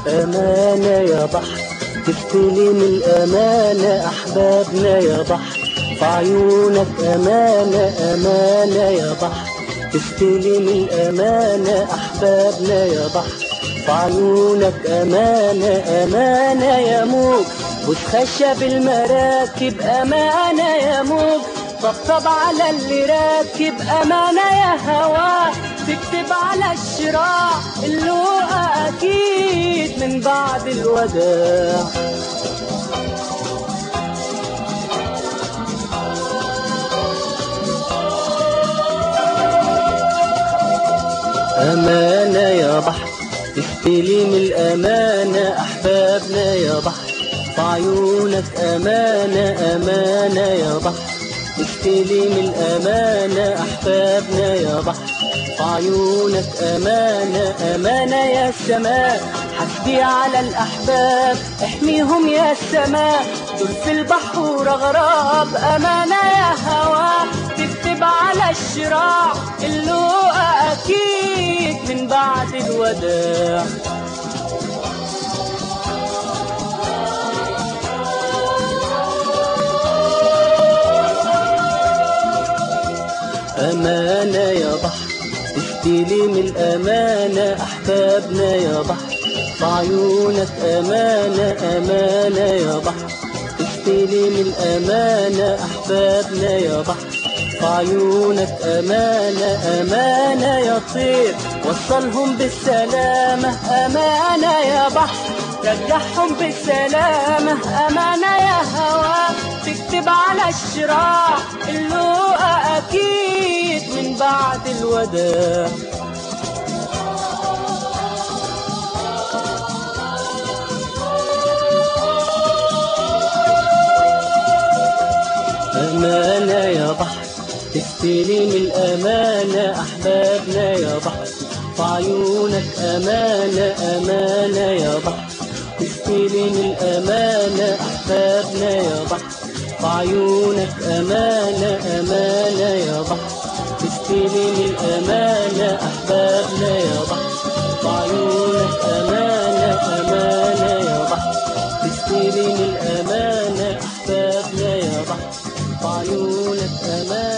أمانة يا بحر تستلم الأمانة أحبابنا يا بحر في عيونك أمانة أمانة يا بحر تستلم الأمانة أحبابنا يا بحر في عيونك أمانة أمانة يا موج بوس خشب المراكب أمانة يا موج طبطب على اللي راكب أمانة يا هوا تكتب على الشراع اللقا أكيد من بعد الوداع أمانة يا بحر استلم الأمانة أحبابنا يا بحر في عيونك أمانة أمانة يا بحر استلم الأمانة أحبابنا يا بحر في عيونك أمانة أمانة يا السماء حسبي على الأحباب احميهم يا السماء دول في البحر غراب أمانة يا هوا تكتب على الشراع اللقا أكيد من بعد الوداع أمانة يا بحر استلم الأمانة أحبابنا يا بحر في عيونك أمانة أمانة يا بحر استلم الأمانة أحبابنا يا بحر في عيونك أمانة أمانة يا طير وصلهم بالسلامة أمانة يا بحر رجعهم بالسلامة أمانة يا هوا تكتب على الشراع اللقا أكيد من بعد الوداع أمانة يا بحر تستلم الأمانة أحبابنا يا بحر في عيونك أمانة أمانة يا بحر تستلم الأمانة أحبابنا يا بحر في عيونك أمانة أمانة يا بحر تستلم الأمانة أحبابنا يا بحر في عيونك أمانة أمانة يا بحر تستلم الأمانة أحبابنا يا بحر في عيونك أمانة